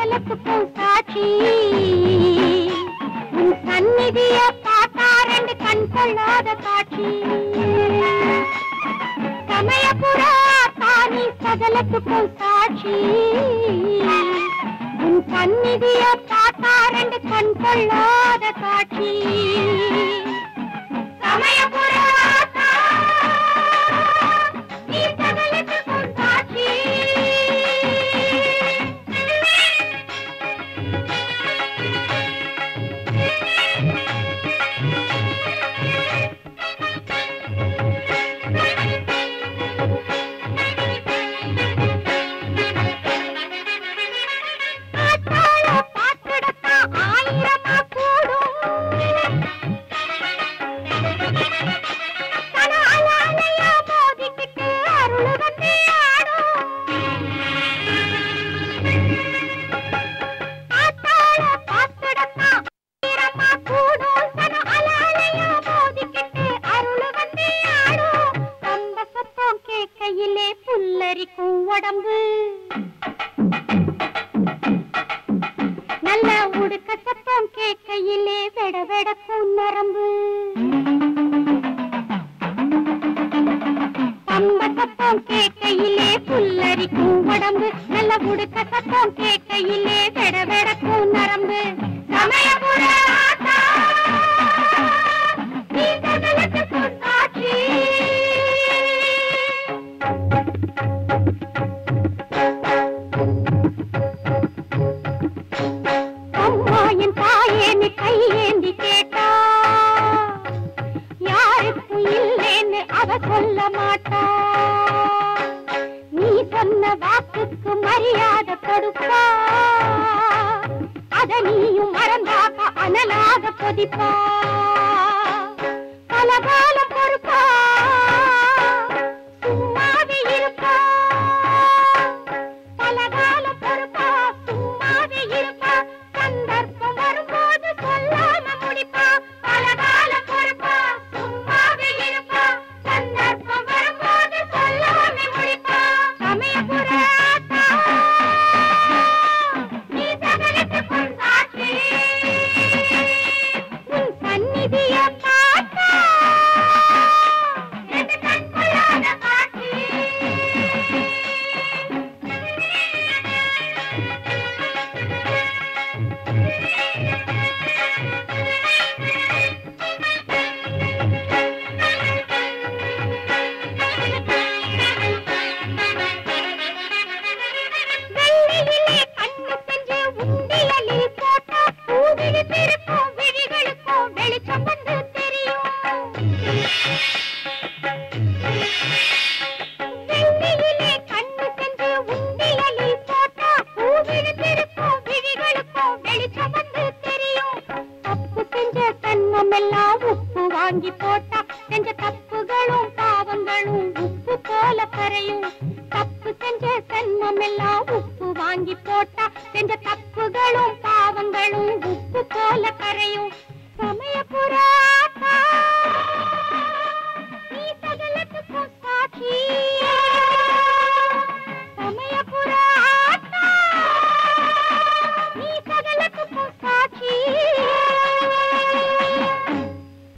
சகலத்துக்கும் சாட்சி உன் சந்நிதிய பார்த்தா ரெண்டு கண் கொள்ளாத காட்சி சமயபுரா தானி சகலத்துக்கும் சாட்சி உன் சந்நிதிய பார்த்தா ரெண்டு கண் கொள்ளாத காட்சி சமயபுரா நீ சகலத்துக்கும் சாட்சி ஆத்தாள பாத்திடத்தான் ஆயிரமா கூடும் கனாலாலயா மோதிக்கிட்டு அருள் வந்து ஆடும் ஆத்தாள பாத்திடத்தான் ஆயிரமா கூடும் கனாலாலயா மோதிக்கிட்டு அருள் வந்து ஆடும் கம்ப சத்தம் கேட்கையிலே புல்லரிக்கும் உடம்பு நல்ல உடுக்க சத்தம் கேட்கையிலே வெட வெடக்கும் நரம்பு பம்ப சத்தம் கேட்கையிலே புல்லரிக்கும் உடம்பு நல்ல உடுக்க சத்தம் கேட்கையிலே வெட வெடக்கும் நரம்பு சமயபுர ஆத்தா, நீ சகலத்துக்கும் சாட்சி அம்மா என் தாயேன்னு கையேந்தி கேட்டா யாருக்கும் இல்லேன்னு அவ சொல்ல மாட்டா நீ சொன்ன வாக்குக்கு மரியாதை கொடுப்பா அத நீயும் மறந்தாக்க அனலாக கொதிப்பா பலகாலம் பொறுப்பா சும்மாவே இருப்பா பலகாலம் பொறுப்பா சும்மாவே இருப்பா சந்தர்ப்பம் வரும்போது சொல்லாம முடிப்பா பலகாலம் பொறுப்பா சும்மாவே இருப்பா சந்தர்ப்பம் வரும்போது சொல்லாம முடிப்பா சமயபுர ஆத்தா, நீ சகலத்துக்கும் சாட்சி உன் சந்நிதிய பார்த்தா ரெண்டு கண் கொள்ளாத காட்சி வெள்ளியிலே கண்ணு செஞ்சு உண்டியலில் போட்டா பூவிழி திருக்கும் விழிகளுக்கும் வெளிச்சம் வந்து தெரியும் வெள்ளியிலே கண்ணு செஞ்சு உண்டியலில் போட்டா பூவிழி திருக்கும் விழிகளுக்கும் வெளிச்சம் வந்து தெரியும் தப்பு செஞ்ச தன்மம் எல்லாம் உப்பு வாங்கி போட்டா செஞ்ச தப்புகளும் பாவங்களும் உப்பு போல கரையும் தப்பு செஞ்ச தன்மம் எல்லாம் உப்பு வாங்கி போட்டா செஞ்ச தப்புகளும் பாவங்களும் உப்பு போல கரையும் சமயபுரா